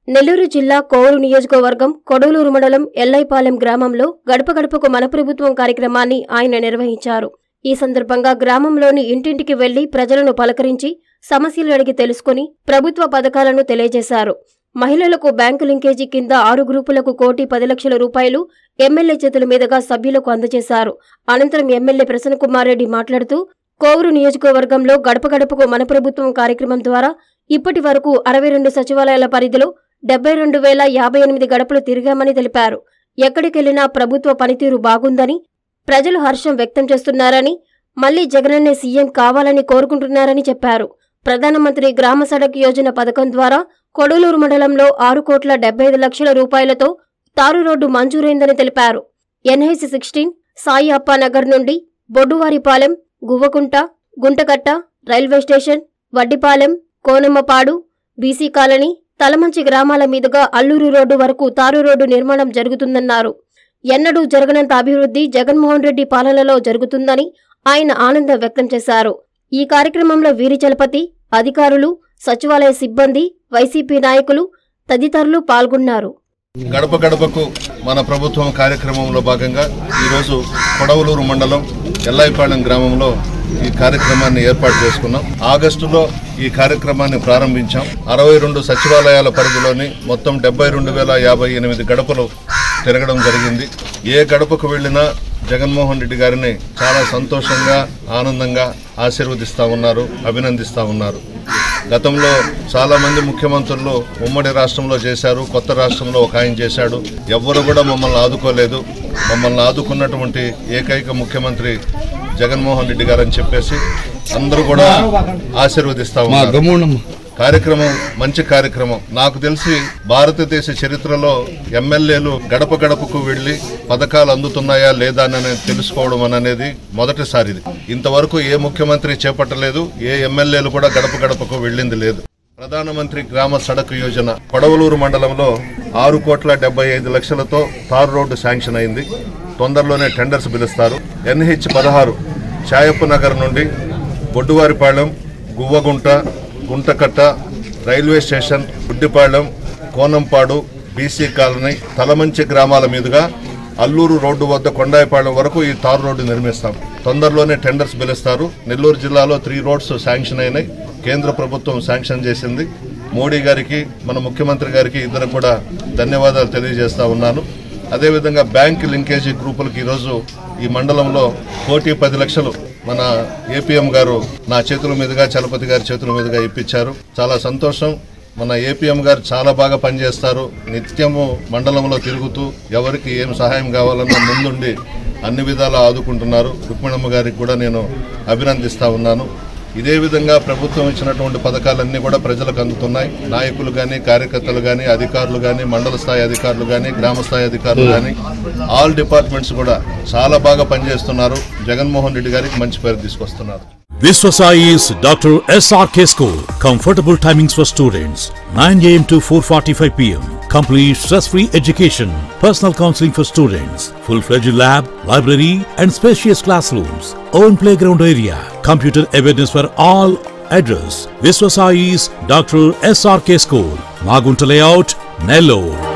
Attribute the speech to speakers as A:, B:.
A: నెల్లూరు జిల్లా కోవూరు నియోజకవర్గం కొడవలూరు మండలం ఎల్లైపాలెం గ్రామంలో గడప గడపకు మన ప్రభుత్వం కార్యక్రమాన్ని ఆయన నిర్వహించారు ఈ సందర్భంగా గ్రామంలోని ఇంటింటికి వెళ్లి ప్రజలను పలకరించి సమస్యలు అడిగి తెలుసుకుని ప్రభుత్వ పథకాలను తెలియజేశారు మహిళలకు బ్యాంకు లింకేజీ కింద ఆరు గ్రూపులకు కోటి పది లక్షల రూపాయలు ఎమ్మెల్యే చేతుల మీదుగా సభ్యులకు అందజేశారు అనంతరం ఎమ్మెల్యే ప్రసన్నకుమార్ రెడ్డి మాట్లాడుతూ కోవూరు నియోజకవర్గంలో గడప గడపకు మన ప్రభుత్వం కార్యక్రమం ద్వారా ఇప్పటి వరకు అరవై రెండు సచివాలయాల పరిధిలో డెబ్బై రెండు వేల యాభై ఎనిమిది గడపలు తిరిగామని తెలిపారు ఎక్కడికెళ్లినా ప్రభుత్వ పనితీరు బాగుందని ప్రజలు హర్షం వ్యక్తం చేస్తున్నారని మళ్లీ జగనన్నే సీఎం కావాలని కోరుకుంటున్నారని చెప్పారు ప్రధానమంత్రి గ్రామ సడక్ యోజన పథకం ద్వారా కొడలూరు మండలంలో ఆరు కోట్ల డెబ్బై ఐదు లక్షల రూపాయలతో తారు రోడ్డు మంజూరైందని తెలిపారు ఎన్హెచ్ సిక్స్టీన్ సాయి అప్పానగర్ నుండి Bodduvaripalem Guvvakunta Guntakatta railway station Vaddipalem Konammapadu BC colony Talamanchi గ్రామాల మీదుగా అల్లూరు రోడ్డు వరకు తారు రోడ్డు నిర్మాణం జరుగుతుందన్నారు ఎన్నడూ జరగనంత అభివృద్ధి జగన్మోహన్ రెడ్డి పాలనలో జరుగుతుందని ఆయన ఆనందం వ్యక్తం చేశారు ఈ కార్యక్రమంలో వీరి చలపతి అధికారులు సచివాలయ సిబ్బంది వైసీపీ నాయకులు తదితరులు పాల్గొన్నారు
B: గడప గడపకు మన ప్రభుత్వం కార్యక్రమంలో భాగంగా ఈరోజు కొడవలూరు మండలం ఎల్లాయిపాలెం గ్రామంలో ఈ కార్యక్రమాన్ని ఏర్పాటు చేసుకున్నాం ఆగస్టులో ఈ కార్యక్రమాన్ని ప్రారంభించాం అరవై రెండు సచివాలయాల పరిధిలోని మొత్తం డెబ్బై రెండు వేల యాభై ఎనిమిది గడపలు తిరగడం జరిగింది ఏ గడపకు వెళ్ళినా జగన్మోహన్ రెడ్డి గారిని చాలా సంతోషంగా ఆనందంగా ఆశీర్వదిస్తా ఉన్నారు అభినందిస్తా ఉన్నారు గతంలో చాలా మంది ముఖ్యమంత్రులు ఉమ్మడి రాష్ట్రంలో చేశారు కొత్త రాష్ట్రంలో ఒక ఆయన చేశాడు ఎవ్వరు కూడా మమ్మల్ని ఆదుకోలేదు మమ్మల్ని ఆదుకున్నటువంటి ఏకైక ముఖ్యమంత్రి జగన్మోహన్ రెడ్డి గారు అని చెప్పేసి అందరూ కూడా ఆశీర్వదిస్తా ఉన్నారు కార్యక్రమం మంచి కార్యక్రమం నాకు తెలిసి భారతదేశ చరిత్రలో ఎమ్మెల్యేలు గడప గడపకు వెళ్లి పథకాలు అందుతున్నాయా లేదా అని తెలుసుకోవడం అనేది మొదటిసారిది ఇంతవరకు ఏ ముఖ్యమంత్రి చేపట్టలేదు ఏ ఎమ్మెల్యేలు కూడా గడప గడపకు వెళ్ళింది లేదు ప్రధానమంత్రి గ్రామ సడక్ యోజన కొడవలూరు మండలంలో ఆరు కోట్ల డెబ్బై ఐదు లక్షలతో తారు రోడ్డు శాంక్షన్ అయింది తొందరలోనే టెండర్స్ పిలుస్తారు ఎన్హెచ్ పదహారు చాయప్ప నగర్ నుండి Bodduvaripalem Guvvagunta Guntakatta railway station Guddipalem Konampadu BC colony Talamanchi గ్రామాల మీదుగా అల్లూరు రోడ్డు వద్ద కొండాయిపాళెం వరకు ఈ తారు రోడ్డు నిర్మిస్తాం తొందరలోనే టెండర్స్ పిలుస్తారు నెల్లూరు జిల్లాలో త్రీ రోడ్స్ శాంక్షన్ అయినాయి కేంద్ర ప్రభుత్వం శాంక్షన్ చేసింది మోడీ గారికి మన ముఖ్యమంత్రి గారికి ఇద్దరు కూడా ధన్యవాదాలు తెలియజేస్తా ఉన్నాను అదేవిధంగా బ్యాంక్ లింకేజీ గ్రూపులకు ఈరోజు ఈ మండలంలో కోటి పది లక్షలు మన ఏపీఎం గారు నా చేతుల మీదుగా చలపతి గారి చేతుల మీదుగా ఇప్పించారు చాలా సంతోషం మన ఏపీఎం గారు చాలా బాగా పనిచేస్తారు నిత్యము మండలంలో తిరుగుతూ ఎవరికి ఏం సహాయం కావాలన్నా ముందుండి అన్ని విధాలా ఆదుకుంటున్నారు రుక్మిణమ్మ గారికి కూడా నేను అభినందిస్తా ఉన్నాను ఇదే విధంగా ప్రభుత్వం ఇచ్చినటువంటి పథకాలన్నీ కూడా ప్రజలకు అందుతున్నాయి నాయకులు కానీ కార్యకర్తలు కానీ అధికారులు కానీ మండల స్థాయి అధికారులు కానీ గ్రామ స్థాయి అధికారులు కానీ ఆల్ డిపార్ట్మెంట్స్ కూడా చాలా బాగా పనిచేస్తున్నారు జగన్మోహన్ రెడ్డి గారికి మంచి పేరు తీసుకొస్తున్నారు
C: Viswasai is Dr. SRK School. Comfortable timings for students 9 am to 4:45 pm. Complete stress-free education. Personal counseling for students. Full-fledged lab, library, and spacious classrooms. Own playground area. Computer awareness for all. Address: Viswasai's Dr. SRK School. Magunta Layout, Nellore.